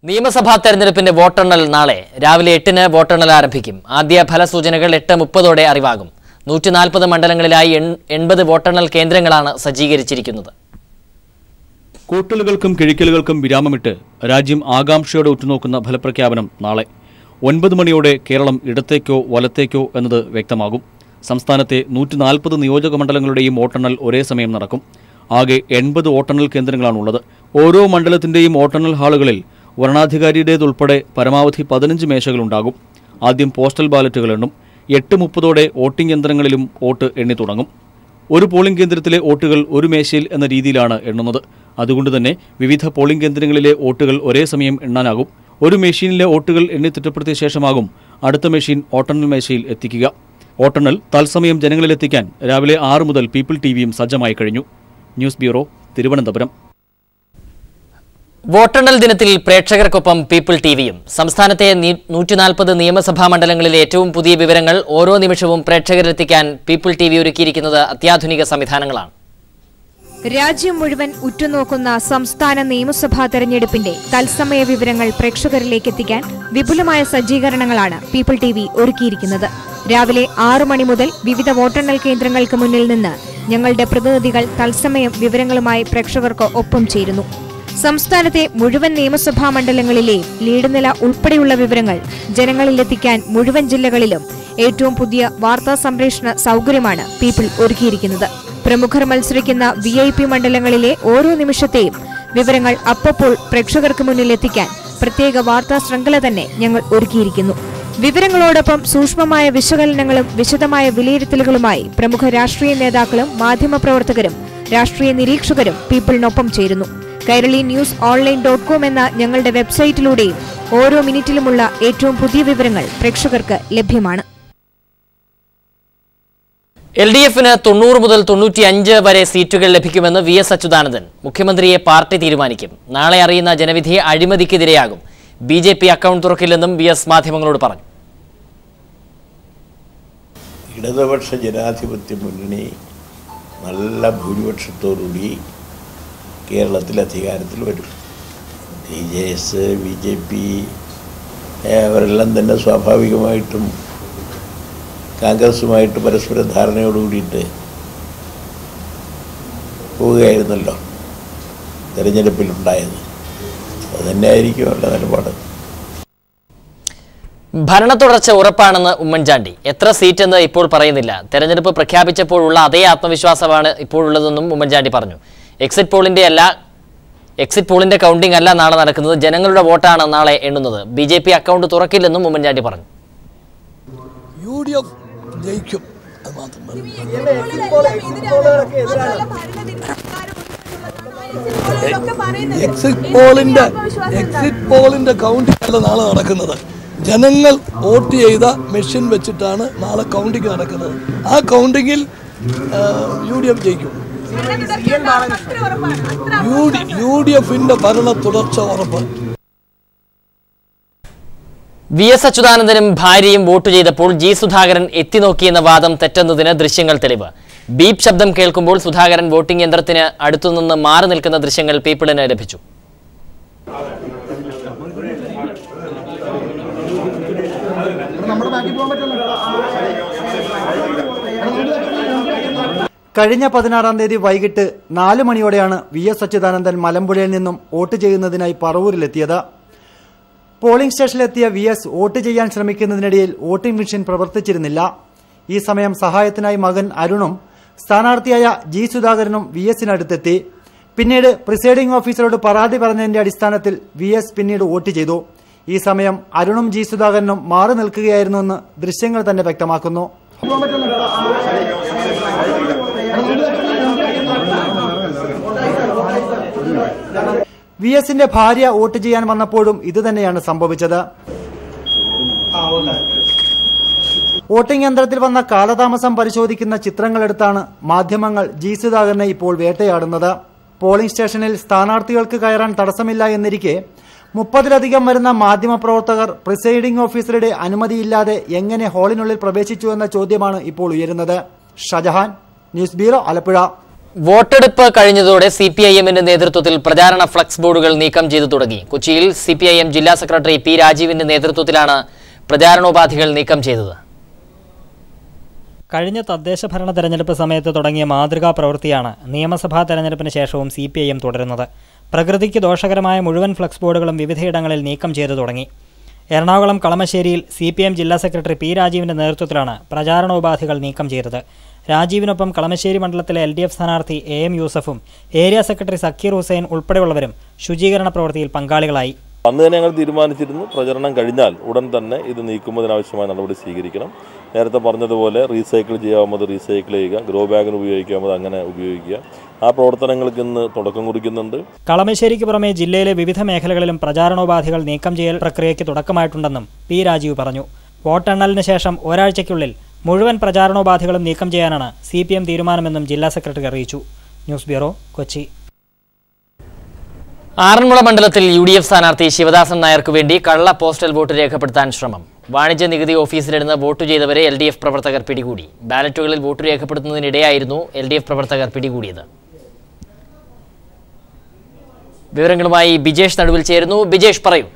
നിയമസഭാ തെരഞ്ഞെടുപ്പിന്റെ വോട്ടെണ്ണൽ നാളെ രാവിലെ എട്ടിന് വോട്ടെണ്ണൽ ആരംഭിക്കും ആദ്യ ഫലസൂചനകൾ എട്ട് മുപ്പതോടെ അറിവാകും നൂറ്റി നാൽപ്പത് മണ്ഡലങ്ങളിലായി എൺ- എൺപത് വോട്ടെണ്ണൽ കേന്ദ്രങ്ങളാണ് സജ്ജീകരിച്ചിരിക്കുന്നത് കൂട്ടലുകൾക്കും കിഴിക്കലുകൾക്കും വിരാമമിട്ട് രാജ്യം ആകാംക്ഷയോടെ ഉറ്റുനോക്കുന്ന ഫലപ്രഖ്യാപനം നാളെ ഒൻപത് മണിയോടെ കേരളം ഇടത്തേക്കോ വലത്തേക്കോ എന്നത് വ്യക്തമാകും സംസ്ഥാനത്തെ നൂറ്റി നാൽപ്പത് നിയോജക മണ്ഡലങ്ങളുടെയും വോട്ടെണ്ണൽ ഒരേ സമയം നടക്കും ആകെ എൺപത് വോട്ടെണ്ണൽ കേന്ദ്രങ്ങളാണുള്ളത് ഓരോ മണ്ഡലത്തിന്റെയും വോട്ടെണ്ണൽ ഹാളുകളിൽ വരണാധികാരിയുടേതുൾപ്പെടെ പരമാവധി പതിനഞ്ച് മേശകളുണ്ടാകും ആദ്യം പോസ്റ്റൽ ബാലറ്റുകൾ എണ്ണും എട്ട് മുപ്പതോടെ വോട്ടിംഗ് യന്ത്രങ്ങളിലും വോട്ട് എണ്ണി തുടങ്ങും ഒരു പോളിംഗ് കേന്ദ്രത്തിലെ വോട്ടുകൾ ഒരു മേശയിൽ എന്ന രീതിയിലാണ് എണ്ണുന്നത് അതുകൊണ്ട് തന്നെ വിവിധ പോളിംഗ് കേന്ദ്രങ്ങളിലെ വോട്ടുകൾ ഒരേ സമയം എണ്ണാനാകും ഒരു മെഷീനിലെ വോട്ടുകൾ എണ്ണി തിട്ടപ്പെടുത്തിയ ശേഷമാകും അടുത്ത മെഷീൻ വോട്ടെണ്ണൽ മേശയിൽ എത്തിക്കുക വോട്ടെണ്ണൽ തത്സമയം ജനങ്ങളിലെത്തിക്കാൻ രാവിലെ ആറ് മുതൽ പീപ്പിൾ ടിവിയും സജ്ജമായി കഴിഞ്ഞു ന്യൂസ് ബ്യൂറോ തിരുവനന്തപുരം വോട്ടെണ്ണൽ ദിനത്തിൽ പ്രേക്ഷകർക്കൊപ്പം പീപ്പിൾ ടിവിയും സംസ്ഥാനത്തെ നൂറ്റി നാൽപ്പത് നിയമസഭാ മണ്ഡലങ്ങളിലെ ഏറ്റവും പുതിയ വിവരങ്ങൾ ഓരോ നിമിഷവും പ്രേക്ഷകരിലെത്തിക്കാൻ പീപ്പിൾ ടി വി ഒരുക്കിയിരിക്കുന്നത് അത്യാധുനിക സംവിധാനങ്ങളാണ് രാജ്യം മുഴുവൻ ഉറ്റുനോക്കുന്ന സംസ്ഥാന നിയമസഭാ തെരഞ്ഞെടുപ്പിന്റെ തത്സമയ വിവരങ്ങൾ പ്രേക്ഷകരിലേക്ക് എത്തിക്കാൻ വിപുലമായ സജ്ജീകരണങ്ങളാണ് പീപ്പിൾ ടി വി ഒരുക്കിയിരിക്കുന്നത് രാവിലെ ആറു മണി മുതൽ വിവിധ വോട്ടെണ്ണൽ കേന്ദ്രങ്ങൾക്ക് മുന്നിൽ നിന്ന് ഞങ്ങളുടെ പ്രതിനിധികൾ തത്സമയം വിവരങ്ങളുമായി പ്രേക്ഷകർക്ക് ഒപ്പം ചേരുന്നു സംസ്ഥാനത്തെ മുഴുവൻ നിയമസഭാ മണ്ഡലങ്ങളിലെയും ലീഡ് നില ഉൾപ്പെടെയുള്ള വിവരങ്ങൾ ജനങ്ങളിലെത്തിക്കാൻ മുഴുവൻ ജില്ലകളിലും ഏറ്റവും പുതിയ വാർത്താ സംപ്രേഷണ സൗകര്യമാണ് പീപ്പിൾ ഒരുക്കിയിരിക്കുന്നത് പ്രമുഖർ മത്സരിക്കുന്ന വി ഐ പി മണ്ഡലങ്ങളിലെ ഓരോ നിമിഷത്തെയും വിവരങ്ങൾ അപ്പപ്പോൾ പ്രേക്ഷകർക്ക് മുന്നിൽ എത്തിക്കാൻ പ്രത്യേക വാർത്താ ശൃംഖല തന്നെ ഞങ്ങൾ ഒരുക്കിയിരിക്കുന്നു വിവരങ്ങളോടൊപ്പം സൂക്ഷ്മമായ വിശകലനങ്ങളും വിശദമായ വിലയിരുത്തലുകളുമായി പ്രമുഖ രാഷ്ട്രീയ നേതാക്കളും മാധ്യമപ്രവർത്തകരും രാഷ്ട്രീയ നിരീക്ഷകരും പീപ്പിളിനൊപ്പം ചേരുന്നു Kairali news online dot com എന്ന ഞങ്ങളുടെ വെബ്സൈറ്റിലൂടെയും ഓരോ മിനിറ്റിലുമുള്ള ഏറ്റവും പുതിയ വിവരങ്ങൾ പ്രേക്ഷകർക്ക് ലഭ്യമാണ് എൽ ഡി എഫിന് തൊണ്ണൂറ് മുതൽ തൊണ്ണൂറ്റി അഞ്ച് വരെ സീറ്റുകൾ ലഭിക്കുമെന്ന് വി എസ് അച്യുതാനന്ദൻ മുഖ്യമന്ത്രിയെ പാർട്ടി തീരുമാനിക്കും നാളെ അറിയുന്ന ജനവിധി അഴിമതിക്കെതിരെയാകും ബി ജെ പി അക്കൗണ്ട് തുറക്കില്ലെന്നും വി എസ് മാധ്യമങ്ങളോട് പറഞ്ഞു ഇടതുപക്ഷ ജനാധിപത്യ മുന്നണി നല്ല ഭൂരിപക്ഷത്തോടുകൂടി കേരളത്തിൽ അധികാരത്തിൽ വരും B J S B J P അവരെല്ലാം തന്നെ സ്വാഭാവികമായിട്ടും കോൺഗ്രസുമായിട്ട് പരസ്പര ധാരണയോട് കൂടിയിട്ട് പോവുകയായിരുന്നല്ലോ തിരഞ്ഞെടുപ്പിലുണ്ടായത് അത് തന്നെയായിരിക്കും അവരുടെ നിലപാട് ഭരണ തുടർച്ച ഉറപ്പാണെന്ന് ഉമ്മൻചാണ്ടി എത്ര സീറ്റെന്ന് ഇപ്പോൾ പറയുന്നില്ല തെരഞ്ഞെടുപ്പ് പ്രഖ്യാപിച്ചപ്പോഴുള്ള അതേ ആത്മവിശ്വാസമാണ് ഇപ്പോഴുള്ളതെന്നും ഉമ്മൻചാണ്ടി പറഞ്ഞു എക്സിറ്റ് പോളിന്റെ അല്ല എക്സിറ്റ് പോളിന്റെ കൗണ്ടിംഗ് അല്ല നാളെ നടക്കുന്നത് ജനങ്ങളുടെ വോട്ടാണ് നാളെ എണ്ണുന്നത് ബി ജെ പി അക്കൗണ്ട് തുറക്കില്ലെന്നും ഉമ്മൻചാണ്ടി പറഞ്ഞു യു ഡി എഫ് ജയിക്കും അത് മാത്രം പറഞ്ഞു എക്സിറ്റ് പോളിന്റെ എക്സിറ്റ് പോളിന്റെ കൗണ്ടിംഗ് അല്ല നാളെ നടക്കുന്നത് ജനങ്ങൾ വോട്ട് ചെയ്ത മെഷീൻ വെച്ചിട്ടാണ് നാളെ കൗണ്ടിംഗ് നടക്കുന്നത് ആ കൗണ്ടിങ്ങിൽ യു ഡി എഫ് ജയിക്കും യു ഡി യു ഡി എഫിന്റെ ഭരണ തുടർച്ച ഉറപ്പ് വി എസ് അച്യുതാനന്ദനും ഭാര്യയും വോട്ട് ചെയ്തപ്പോൾ ജി സുധാകരൻ എത്തിനോക്കിയെന്ന വാദം തെറ്റെന്നതിന് ദൃശ്യങ്ങൾ തെളിവ് ബീപ് ശബ്ദം കേൾക്കുമ്പോൾ സുധാകരൻ വോട്ടിംഗ് യന്ത്രത്തിന് അടുത്തുനിന്ന് മാറി നിൽക്കുന്ന ദൃശ്യങ്ങൾ പീപ്പിളിന് ലഭിച്ചു കഴിഞ്ഞ പതിനാറാം തീയതി വൈകിട്ട് നാല് മണിയോടെയാണ് വി എസ് അച്യുതാനന്ദൻ മലമ്പുഴയിൽ നിന്നും വോട്ട് ചെയ്യുന്നതിനായി പറവൂരിലെത്തിയത് പോളിംഗ് സ്റ്റേഷനിലെത്തിയ വി എസ് വോട്ട് ചെയ്യാൻ ശ്രമിക്കുന്നതിനിടയിൽ വോട്ടിംഗ് മെഷീൻ പ്രവർത്തിച്ചിരുന്നില്ല ഈ സമയം സഹായത്തിനായി മകൻ അരുണും സ്ഥാനാർത്ഥിയായ ജി സുധാകരനും വി എസിനടുത്തെത്തി പിന്നീട് പ്രിസൈഡിംഗ് ഓഫീസറോട് പരാതി പറഞ്ഞതിന്റെ അടിസ്ഥാനത്തിൽ വി എസ് പിന്നീട് വോട്ട് ചെയ്തു ഈ സമയം അരുണും ജി സുധാകരനും മാറി നിൽക്കുകയായിരുന്നുവെന്ന് ദൃശ്യങ്ങൾ തന്നെ വ്യക്തമാക്കുന്നു വി എസിന്റെ ഭാര്യ വോട്ട് ചെയ്യാൻ വന്നപ്പോഴും ഇതുതന്നെയാണ് സംഭവിച്ചത് വോട്ടിംഗ് യന്ത്രത്തിൽ വന്ന കാലതാമസം പരിശോധിക്കുന്ന ചിത്രങ്ങളെടുത്താണ് മാധ്യമങ്ങൾ ജി സുധാകരനെ ഇപ്പോൾ വേട്ടയാടുന്നത് പോളിംഗ് സ്റ്റേഷനിൽ സ്ഥാനാർത്ഥികൾക്ക് കയറാൻ തടസ്സമില്ല എന്നിരിക്കെ മുപ്പതിലധികം വരുന്ന മാധ്യമപ്രവർത്തകർ പ്രിസൈഡിംഗ് ഓഫീസറുടെ അനുമതിയില്ലാതെ എങ്ങനെ ഹാളിനുള്ളിൽ പ്രവേശിച്ചു എന്ന ചോദ്യമാണ് ഇപ്പോൾ ഉയരുന്നത് ഷജഹാൻ ന്യൂസ് ബ്യൂറോ ആലപ്പുഴ വോട്ടെടുപ്പ് കഴിഞ്ഞതോടെ സി പി ഐ എമ്മിന്റെ നേതൃത്വത്തിൽ പ്രചാരണ ഫ്ലക്സ് ബോർഡുകൾ നീക്കം ചെയ്തു തുടങ്ങി കൊച്ചിയിൽ സി പി ഐ എം ജില്ലാ സെക്രട്ടറി പി രാജീവിന്റെ നേതൃത്വത്തിലാണ് പ്രചാരണോപാധികൾ നീക്കം ചെയ്തത് കഴിഞ്ഞ തദ്ദേശ ഭരണ തെരഞ്ഞെടുപ്പ് സമയത്ത് തുടങ്ങിയ മാതൃകാ പ്രവൃത്തിയാണ് നിയമസഭാ തെരഞ്ഞെടുപ്പിന് ശേഷവും സി പി ഐ എം തുടരുന്നത് പ്രകൃതിക്ക് ദോഷകരമായ മുഴുവൻ ഫ്ലക്സ് ബോർഡുകളും വിവിധയിടങ്ങളിൽ നീക്കം ചെയ്തു തുടങ്ങി എറണാകുളം കളമശ്ശേരിയിൽ സി പി എം ജില്ലാ സെക്രട്ടറി പി രാജീവിന്റെ നേതൃത്വത്തിലാണ് പ്രചാരണോപാധികൾ നീക്കം ചെയ്തത് രാജീവിനൊപ്പം കളമശ്ശേരി മണ്ഡലത്തിലെ എൽ ഡി എഫ് സ്ഥാനാർത്ഥി എ എം യൂസഫും ഏരിയ സെക്രട്ടറി സക്കീർ ഹുസൈൻ ഉൾപ്പെടെയുള്ളവരും ശുചീകരണ പ്രവൃത്തിയിൽ പങ്കാളികളായി അന്ന് തന്നെ ഞങ്ങൾ തീരുമാനിച്ചിരുന്നു പ്രചരണം കഴിഞ്ഞാൽ ഉടൻ തന്നെ ഇത് നീക്കുന്നതിനാവശ്യമായ നടപടി സ്വീകരിക്കണം നേരത്തെ പറഞ്ഞതുപോലെ റീസൈക്കിൾ ചെയ്യാവുന്നത് റീസൈക്കിൾ ചെയ്യുക ഗ്രോ ബാഗിന് ഉപയോഗിക്കാവുന്നത് അങ്ങനെ ഉപയോഗിക്കുക ആ പ്രവർത്തനങ്ങൾക്ക് ഇന്ന് തുടക്കം കുറിക്കുന്നുണ്ട് കളമശ്ശേരിക്ക് പുറമെ ജില്ലയിലെ വിവിധ മേഖലകളിലും പ്രചാരണോപാധികൾ നീക്കം ചെയ്യൽ പ്രക്രിയയ്ക്ക് തുടക്കമായിട്ടുണ്ടെന്നും പി രാജീവ് പറഞ്ഞു വോട്ടെണ്ണലിന് ശേഷം ഒരാഴ്ചയ്ക്കുള്ളിൽ മുഴുവൻ പ്രചാരണോപാധികളും നീക്കം ചെയ്യാനാണ് സി പി എം തീരുമാനമെന്നും ജില്ലാ സെക്രട്ടറി അറിയിച്ചു ന്യൂസ് ബ്യൂറോ കൊച്ചി ആറന്മുള മണ്ഡലത്തിൽ യു ഡി എഫ് സ്ഥാനാർത്ഥി ശിവദാസൻ നായർക്ക് വേണ്ടി കള്ള പോസ്റ്റൽ വോട്ട് രേഖപ്പെടുത്താൻ ശ്രമം വാണിജ്യ നികുതി ഓഫീസിലിരുന്ന് വോട്ട് ചെയ്തവരെ എൽ ഡി എഫ് പ്രവർത്തകർ പിടികൂടി ബാലറ്റുകളിൽ വോട്ട് രേഖപ്പെടുത്തുന്നതിനിടെയായിരുന്നു എൽ ഡി എഫ് പ്രവർത്തകർ പിടികൂടിയത് വിവരങ്ങളുമായി ബിജേഷ് നടുവിൽ ചേരുന്നു ബിജേഷ് പറയൂ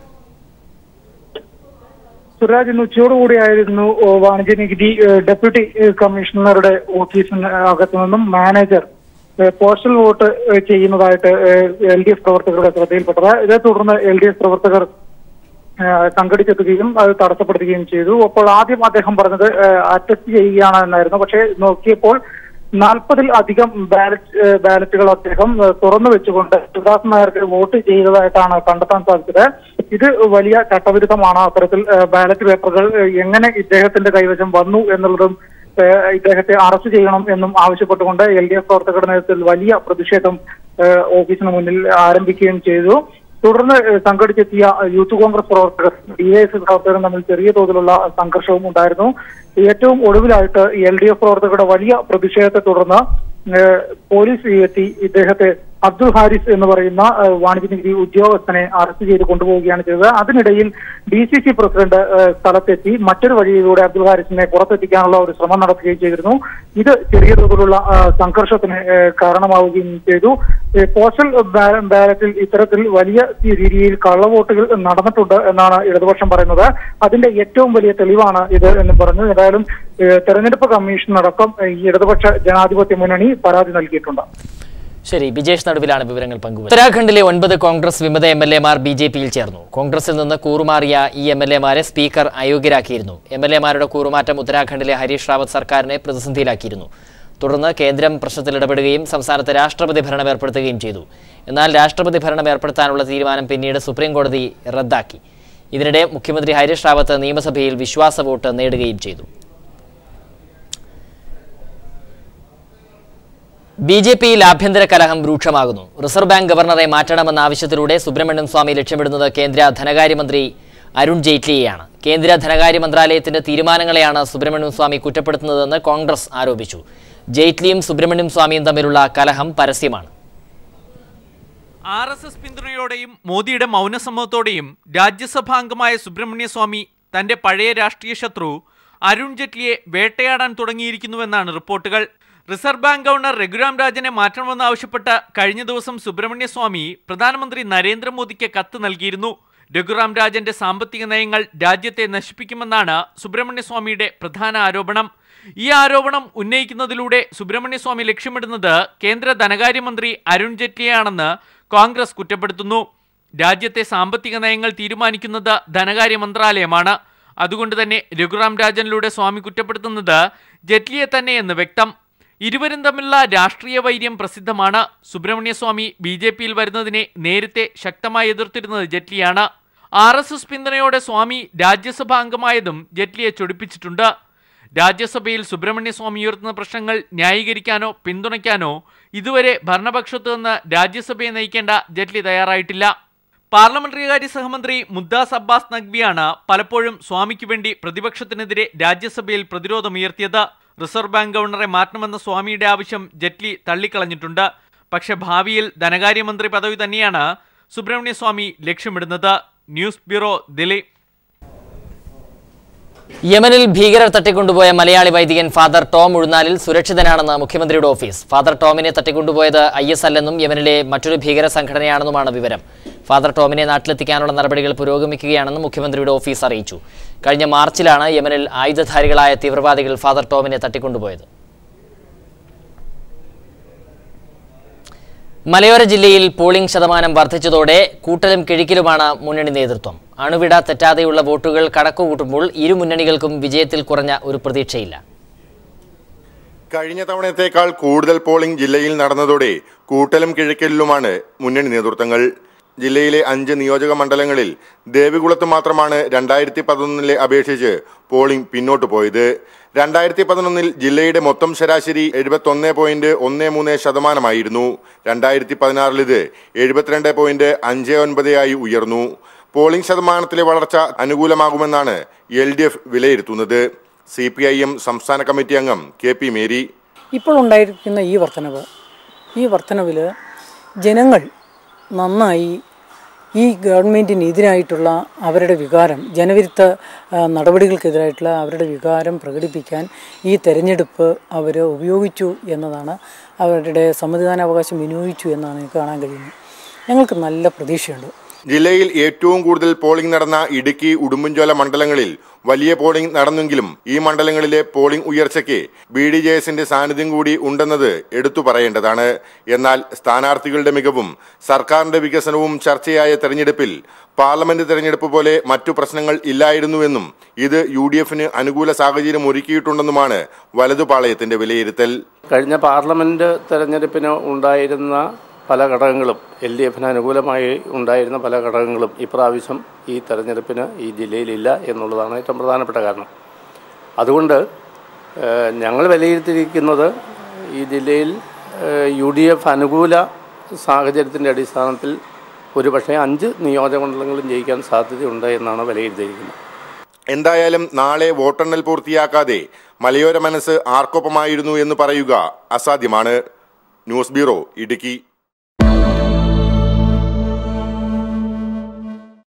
സുരാജ് ഇന്ന് ഉച്ചയോടുകൂടിയായിരുന്നു ഓ, വാണിജ്യ നികുതി ഏ, ഡെപ്യൂട്ടി ഏ, കമ്മീഷണറുടെ ഓഫീസിന് അകത്തു നിന്നും മാനേജർ ഏ, പോസ്റ്റൽ വോട്ട് ഏ, ചെയ്യുന്നതായിട്ട് എൽ ഡി എഫ് പ്രവർത്തകരുടെ ശ്രദ്ധയിൽപ്പെട്ടത് ഇതേ തുടർന്ന് എൽ ഡി എഫ് പ്രവർത്തകർ ഏ, സംഘടിച്ചെത്തുകയും അത് തടസ്സപ്പെടുത്തുകയും ചെയ്തു അപ്പോൾ ആദ്യം അദ്ദേഹം പറഞ്ഞത് അറ്റസ്റ്റ് ചെയ്യുകയാണ് എന്നായിരുന്നു പക്ഷേ നോക്കിയപ്പോൾ നാൽപ്പതിൽ അധികം ബാലറ്റ് ഏ, ബാലറ്റുകൾ അദ്ദേഹം ഏ, തുറന്നു വെച്ചുകൊണ്ട് ശിവദാസ് നായർക്ക് വോട്ട് ചെയ്തതായിട്ടാണ് കണ്ടെത്താൻ സാധിച്ചത് ഇത് വലിയ ചട്ടവിരുദ്ധമാണ് അത്തരത്തിൽ ഏ, ബാലറ്റ് പേപ്പറുകൾ ഏ, എങ്ങനെ ഇദ്ദേഹത്തിന്റെ കൈവശം വന്നു എന്നുള്ളതും ഏ, ഇദ്ദേഹത്തെ അറസ്റ്റ് ചെയ്യണം എന്നും ആവശ്യപ്പെട്ടുകൊണ്ട് എൽ ഡി എഫ് പ്രവർത്തകരുടെ നേതൃത്വത്തിൽ വലിയ പ്രതിഷേധം ഏ, ഓഫീസിന് മുന്നിൽ ആരംഭിക്കുകയും ചെയ്തു തുടർന്ന് ഏ, സംഘടിച്ചെത്തിയ യൂത്ത് കോൺഗ്രസ് പ്രവർത്തകർ ഡി എസ് പ്രവർത്തകരും തമ്മിൽ ചെറിയ തോതിലുള്ള സംഘർഷവും ഉണ്ടായിരുന്നു ഏറ്റവും ഒടുവിലായിട്ട് എൽ ഡി എഫ് പ്രവർത്തകരുടെ വലിയ പ്രതിഷേധത്തെ തുടർന്ന് ഏ, പോലീസ് എത്തി ഇദ്ദേഹത്തെ അബ്ദുൽ ഹാരിസ് എന്ന് പറയുന്ന ഏ, വാണിജ്യ നികുതി ഉദ്യോഗസ്ഥനെ അറസ്റ്റ് ചെയ്ത് കൊണ്ടുപോവുകയാണ് ചെയ്തത് അതിനിടയിൽ ഡി സി സി പ്രസിഡന്റ് ഏ, സ്ഥലത്തെത്തി മറ്റൊരു വഴിയിലൂടെ അബ്ദുൽ ഹാരിസിനെ പുറത്തെത്തിക്കാനുള്ള ഒരു ശ്രമം നടത്തുകയും ചെയ്തിരുന്നു ഇത് ചെറിയ തോതിലുള്ള ആ, സംഘർഷത്തിന് ഏ, കാരണമാവുകയും ചെയ്തു ഏ, പോസ്റ്റൽ ബാ- ബാലറ്റിൽ ഇത്തരത്തിൽ വലിയ രീതിയിൽ കള്ളവോട്ടുകൾ നടന്നിട്ടുണ്ട് എന്നാണ് ഇടതുപക്ഷം പറയുന്നത് അതിന്റെ ഏറ്റവും വലിയ തെളിവാണ് ഇത് എന്ന് പറഞ്ഞു ഏതായാലും ഏ, തെരഞ്ഞെടുപ്പ് കമ്മീഷൻ അടക്കം ഏ, ഈ ഇടതുപക്ഷ ജനാധിപത്യ മുന്നണി പരാതി നൽകിയിട്ടുണ്ട് ശരി ബിജേഷ് നടുവിലാണ് വിവരങ്ങൾ പങ്കുവച്ചത് ഉത്തരാഖണ്ഡിലെ ഒൻപത് കോൺഗ്രസ് വിമത എം എൽ എമാർ ബി ജെ പിയിൽ ചേർന്നു കോൺഗ്രസിൽ നിന്ന് കൂറുമാറിയ ഈ എം എൽ എമാരെ സ്പീക്കർ അയോഗ്യരാക്കിയിരുന്നു എം എൽ എമാരുടെ കൂറുമാറ്റം ഉത്തരാഖണ്ഡിലെ ഹരീഷ് റാവത്ത് സർക്കാരിനെ പ്രതിസന്ധിയിലാക്കിയിരുന്നു തുടർന്ന് കേന്ദ്രം പ്രശ്നത്തിൽ ഇടപെടുകയും സംസ്ഥാനത്ത് രാഷ്ട്രപതി ഭരണം ഏർപ്പെടുത്തുകയും ചെയ്തു എന്നാൽ രാഷ്ട്രപതി ഭരണം ഏർപ്പെടുത്താനുള്ള തീരുമാനം പിന്നീട് സുപ്രീം കോടതി റദ്ദാക്കി ഇതിനിടെ മുഖ്യമന്ത്രി ഹരീഷ് റാവത്ത് നിയമസഭയിൽ വിശ്വാസ വോട്ട് നേടുകയും ചെയ്തു ബി ജെ പിയിൽ ആഭ്യന്തര കലഹം രൂക്ഷമാകുന്നു റിസർവ് ബാങ്ക് ഗവർണറെ മാറ്റണമെന്ന ആവശ്യത്തിലൂടെ സുബ്രഹ്മണ്യം സ്വാമി ലക്ഷ്യമിടുന്നത് കേന്ദ്ര ധനകാര്യമന്ത്രി അരുൺ ജെയ്റ്റ്ലിയെയാണ് കേന്ദ്ര ധനകാര്യ മന്ത്രാലയത്തിന്റെ തീരുമാനങ്ങളെയാണ് സുബ്രഹ്മണ്യം സ്വാമി കുറ്റപ്പെടുത്തുന്നതെന്ന് കോൺഗ്രസ് ആരോപിച്ചു ജെയ്റ്റ്ലിയും സുബ്രഹ്മണ്യം സ്വാമിയും തമ്മിലുള്ള കലഹം പരസ്യമാണ് ആർ എസ് എസ് പിന്തുണയോടെയും മോദിയുടെ മൗനസമ്മതത്തോടെയും രാജ്യസഭാംഗമായ സുബ്രഹ്മണ്യ സ്വാമി തന്റെ പഴയ രാഷ്ട്രീയ ശത്രു അരുൺ ജെയ്റ്റ്ലിയെ വേട്ടയാടാൻ തുടങ്ങിയിരിക്കുന്നുവെന്നാണ് റിപ്പോർട്ടുകൾ റിസർവ് ബാങ്ക് ഗവർണർ രഘുരാം രാജനെ മാറ്റണമെന്നാവശ്യപ്പെട്ട് കഴിഞ്ഞ ദിവസം സുബ്രഹ്മണ്യ സ്വാമി പ്രധാനമന്ത്രി നരേന്ദ്രമോദിക്ക് കത്ത് നൽകിയിരുന്നു രഘുറാം രാജന്റെ സാമ്പത്തിക നയങ്ങൾ രാജ്യത്തെ നശിപ്പിക്കുമെന്നാണ് സുബ്രഹ്മണ്യ സ്വാമിയുടെ പ്രധാന ആരോപണം ഈ ആരോപണം ഉന്നയിക്കുന്നതിലൂടെ സുബ്രഹ്മണ്യ സ്വാമി ലക്ഷ്യമിടുന്നത് കേന്ദ്ര ധനകാര്യമന്ത്രി അരുൺ ജെയ്റ്റ്ലിയാണെന്ന് കോൺഗ്രസ് കുറ്റപ്പെടുത്തുന്നു രാജ്യത്തെ സാമ്പത്തിക നയങ്ങൾ തീരുമാനിക്കുന്നത് ധനകാര്യ മന്ത്രാലയമാണ് അതുകൊണ്ട് തന്നെ രഘുറാം രാജനിലൂടെ സ്വാമി കുറ്റപ്പെടുത്തുന്നത് ജെറ്റ്ലിയെ തന്നെയെന്ന് വ്യക്തം ഇരുവരും തമ്മിലുള്ള രാഷ്ട്രീയ വൈര്യം പ്രസിദ്ധമാണ് സുബ്രഹ്മണ്യ സ്വാമി ബി ജെ പിയിൽ വരുന്നതിനെ നേരത്തെ ശക്തമായി എതിർത്തിരുന്നത് ജെറ്റ്ലിയാണ് ആർ എസ് എസ് പിന്തുണയോടെ സ്വാമി രാജ്യസഭാ അംഗമായതും ജെറ്റ്ലിയെ ചൊടിപ്പിച്ചിട്ടുണ്ട് രാജ്യസഭയിൽ സുബ്രഹ്മണ്യ സ്വാമി ഉയർത്തുന്ന പ്രശ്നങ്ങൾ ന്യായീകരിക്കാനോ പിന്തുണയ്ക്കാനോ ഇതുവരെ ഭരണപക്ഷത്തു നിന്ന് രാജ്യസഭയെ നയിക്കേണ്ട ജെറ്റ്ലി തയ്യാറായിട്ടില്ല പാർലമെന്ററി കാര്യ സഹമന്ത്രി മുദ്ദാസ് അബ്ബാസ് നഖ്വിയാണ് പലപ്പോഴും സ്വാമിക്ക് വേണ്ടി പ്രതിപക്ഷത്തിനെതിരെ രാജ്യസഭയിൽ പ്രതിരോധമുയർത്തിയത് റിസർവ് ബാങ്ക് ഗവർണറെ മാറ്റണമെന്ന സ്വാമിയുടെ ആവശ്യം ജെറ്റ്ലി തള്ളിക്കളഞ്ഞിട്ടുണ്ട് പക്ഷെ ഭാവിയിൽ ധനകാര്യമന്ത്രി പദവി തന്നെയാണ് സുബ്രഹ്മണ്യ സ്വാമി ലക്ഷ്യമിടുന്നത് ന്യൂസ് ബ്യൂറോ ദില്ലി യമനിൽ ഭീകരർ തട്ടിക്കൊണ്ടുപോയ മലയാളി വൈദികൻ ഫാദർ ടോം ഉഴുന്നാലിൽ സുരക്ഷിതനാണെന്ന് മുഖ്യമന്ത്രിയുടെ ഓഫീസ് ഫാദർ ടോമിനെ തട്ടിക്കൊണ്ടുപോയത് ഐ എസ് അല്ലെന്നും യമനിലെ മറ്റൊരു ഭീകര സംഘടനയാണെന്നുമാണ് വിവരം ഫാദർ ടോമിനെ നാട്ടിലെത്തിക്കാനുള്ള നടപടികൾ പുരോഗമിക്കുകയാണെന്നും മുഖ്യമന്ത്രിയുടെ ഓഫീസ് അറിയിച്ചു കഴിഞ്ഞ മാർച്ചിലാണ് യമനിൽ ആയുധധാരികളായ തീവ്രവാദികൾ ഫാദർ ടോമിനെ തട്ടിക്കൊണ്ടുപോയത് മലയോര ജില്ലയിൽ പോളിംഗ് ശതമാനം വർദ്ധിച്ചതോടെ കൂട്ടലും കിഴിക്കലുമാണ് മുന്നണി നേതൃത്വം അണുവിട തെറ്റാതെയുള്ള വോട്ടുകൾ കണക്കുകൂട്ടുമ്പോൾ ഇരു മുന്നണികൾക്കും വിജയത്തിൽ കുറഞ്ഞ ഒരു പ്രതീക്ഷയില്ല കഴിഞ്ഞ തവണത്തേക്കാൾ കൂടുതൽ പോളിംഗ് ജില്ലയിൽ നടന്നതോടെ കൂട്ടലും കിഴക്കലിലുമാണ് മുന്നണി നേതൃത്വങ്ങൾ ജില്ലയിലെ അഞ്ച് നിയോജക മണ്ഡലങ്ങളിൽ ദേവികുളത്ത് മാത്രമാണ് രണ്ടായിരത്തി പതിനൊന്നിലെ അപേക്ഷിച്ച് പോളിംഗ് പിന്നോട്ട് പോയത് രണ്ടായിരത്തി പതിനൊന്നിൽ ജില്ലയുടെ മൊത്തം ശരാശരി എഴുപത്തൊന്ന് പോയിന്റ് ഒന്ന് മൂന്ന് ശതമാനമായിരുന്നു രണ്ടായിരത്തി പതിനാറിൽ ഇത് എഴുപത്തിരണ്ട് പോയിന്റ് അഞ്ച് ഒൻപത് ആയി ഉയർന്നു പോളിംഗ് ശതമാനത്തിലെ വളർച്ച അനുകൂലമാകുമെന്നാണ് എൽ ഡി എഫ് വിലയിരുത്തുന്നത് സി പി ഐ എം സംസ്ഥാന കമ്മിറ്റി അംഗം കെ പി മേരി ഇപ്പോൾ ഉണ്ടായിരിക്കുന്ന ഈ വർധനവ് ഈ വർധനവിൽ ജനങ്ങൾ നന്നായി ഈ ഗവൺമെൻറ്റിനെതിരായിട്ടുള്ള അവരുടെ വികാരം ജനവിരുദ്ധ ആ, നടപടികൾക്കെതിരായിട്ടുള്ള അവരുടെ വികാരം പ്രകടിപ്പിക്കാൻ ഈ തെരഞ്ഞെടുപ്പ് അവർ ഉപയോഗിച്ചു എന്നതാണ് അവരുടെ സമ്മതിദാനാവകാശം വിനിയോഗിച്ചു എന്നാണ് എനിക്ക് കാണാൻ കഴിയുന്നത് ഞങ്ങൾക്ക് നല്ല പ്രതീക്ഷയുണ്ട് ജില്ലയിൽ ഏറ്റവും കൂടുതൽ പോളിംഗ് നടന്ന ഇടുക്കി ഉടുമ്പൻചോല മണ്ഡലങ്ങളിൽ വലിയ പോളിംഗ് നടന്നെങ്കിലും ഈ മണ്ഡലങ്ങളിലെ പോളിംഗ് ഉയർച്ചയ്ക്ക് ബി ഡി ജെ എസിന്റെ സാന്നിധ്യം കൂടി ഉണ്ടെന്നത് എടുത്തു പറയേണ്ടതാണ് എന്നാൽ സ്ഥാനാർത്ഥികളുടെ മികവും സർക്കാരിന്റെ വികസനവും ചർച്ചയായ തെരഞ്ഞെടുപ്പിൽ പാർലമെന്റ് തെരഞ്ഞെടുപ്പ് പോലെ മറ്റു പ്രശ്നങ്ങൾ ഇല്ലായിരുന്നുവെന്നും ഇത് യു ഡി എഫിന് അനുകൂല സാഹചര്യം ഒരുക്കിയിട്ടുണ്ടെന്നുമാണ് വലതുപാളയത്തിന്റെ വിലയിരുത്തൽ കഴിഞ്ഞ പാർലമെൻറ്റ് തെരഞ്ഞെടുപ്പിന് ഉണ്ടായിരുന്ന പല ഘടകങ്ങളും എൽ ഡി എഫിന് അനുകൂലമായി ഉണ്ടായിരുന്ന പല ഘടകങ്ങളും ഇപ്രാവശ്യം ഈ തെരഞ്ഞെടുപ്പിന് ഈ ജില്ലയിലില്ല എന്നുള്ളതാണ് ഏറ്റവും പ്രധാനപ്പെട്ട കാരണം അതുകൊണ്ട് ഏഹ്, ഞങ്ങൾ വിലയിരുത്തിയിരിക്കുന്നത് ഈ ജില്ലയിൽ യു ഡി എഫ് അനുകൂല സാഹചര്യത്തിൻ്റെ അടിസ്ഥാനത്തിൽ ഒരുപക്ഷെ അഞ്ച് നിയോജകമണ്ഡലങ്ങളും ജയിക്കാൻ സാധ്യതയുണ്ട് എന്നാണ് വിലയിരുത്തിയിരിക്കുന്നത് എന്തായാലും നാളെ വോട്ടെണ്ണൽ പൂർത്തിയാക്കാതെ മലയോര മനസ്സ് ആർക്കൊപ്പമായിരുന്നു എന്ന് പറയുക അസാധ്യമാണ് ന്യൂസ് ബ്യൂറോ ഇടുക്കി